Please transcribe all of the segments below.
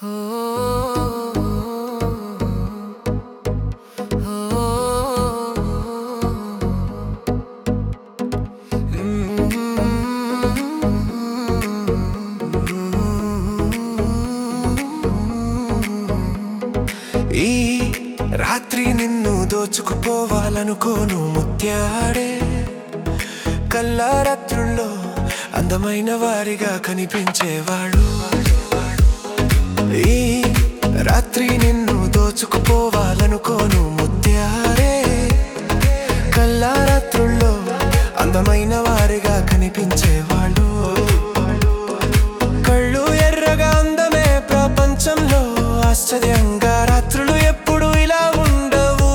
ఈ రాత్రి నిన్ను దోచుకుపోవాలనుకోను ముత్యాడే కల్లారాత్రుల్లో అందమైన వారిగా కనిపించేవాడు ఈ రాత్రి నిన్ను దోచుకుపోవాలనుకోను ముత్యాడే కల్లారాత్రుల్లో అందమైన వారిగా కనిపించేవాళ్ళు కళ్ళు ఎర్రగా అందమే ప్రపంచంలో ఆశ్చర్యంగా రాత్రులు ఎప్పుడు ఇలా ఉండవు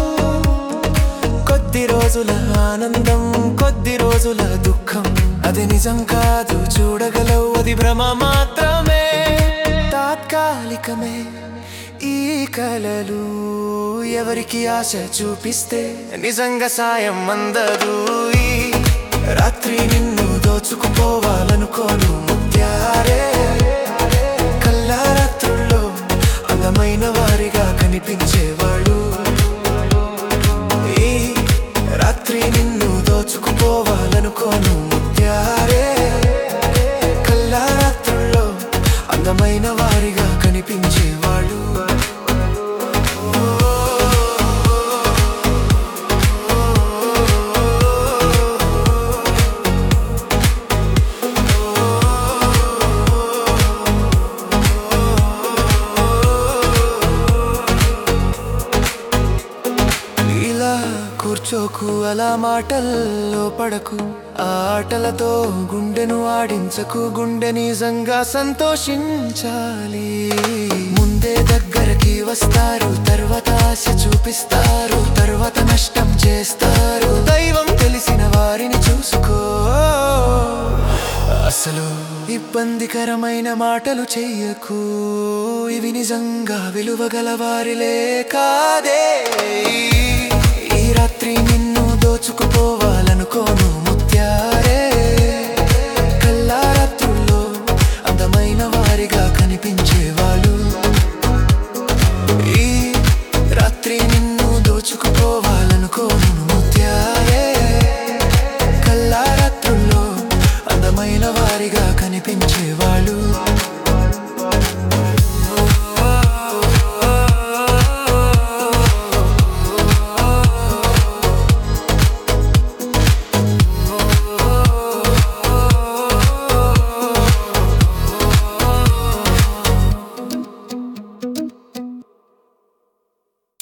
కొద్ది రోజుల ఆనందం కొద్ది రోజుల దుఃఖం అది నిజం కాదు చూడగలవు అది భ్రమ మాత్రమే తాత్కాలికమే ఈ కలలు ఎవరికి ఆశ చూపిస్తే నిజంగా సాయం అందదు ఈ రాత్రి నిన్ను దోచుకుపోవాలనుకోను ముత్యారే కల్లారాత్రుల్లో అందమైన వారిగా కనిపించేవాడు ఈ రాత్రి నిన్ను దోచుకుపోవాలనుకోను ముత్యారే కల్లారాత్రుల్లో అందమైన వారిగా కనిపించేవాడు ఇలా కూర్చోకు అలా మాటల్లో పడకు ఆ ఆటలతో గుండెను ఆడించకు గుండె నిజంగా సంతోషించాలి ముందే దగ్గరకి వస్తారు తర్వాత ఆశ చూపిస్తారు తర్వాత నష్టం చేస్తారు దైవం తెలిసిన వారిని చూసుకో అసలు ఇబ్బందికరమైన మాటలు చెయ్యకు ఇవి నిజంగా విలువగల వారిలే కాదే ఈ రాత్రి నిన్ను దోచుకుపోవాలనుకోను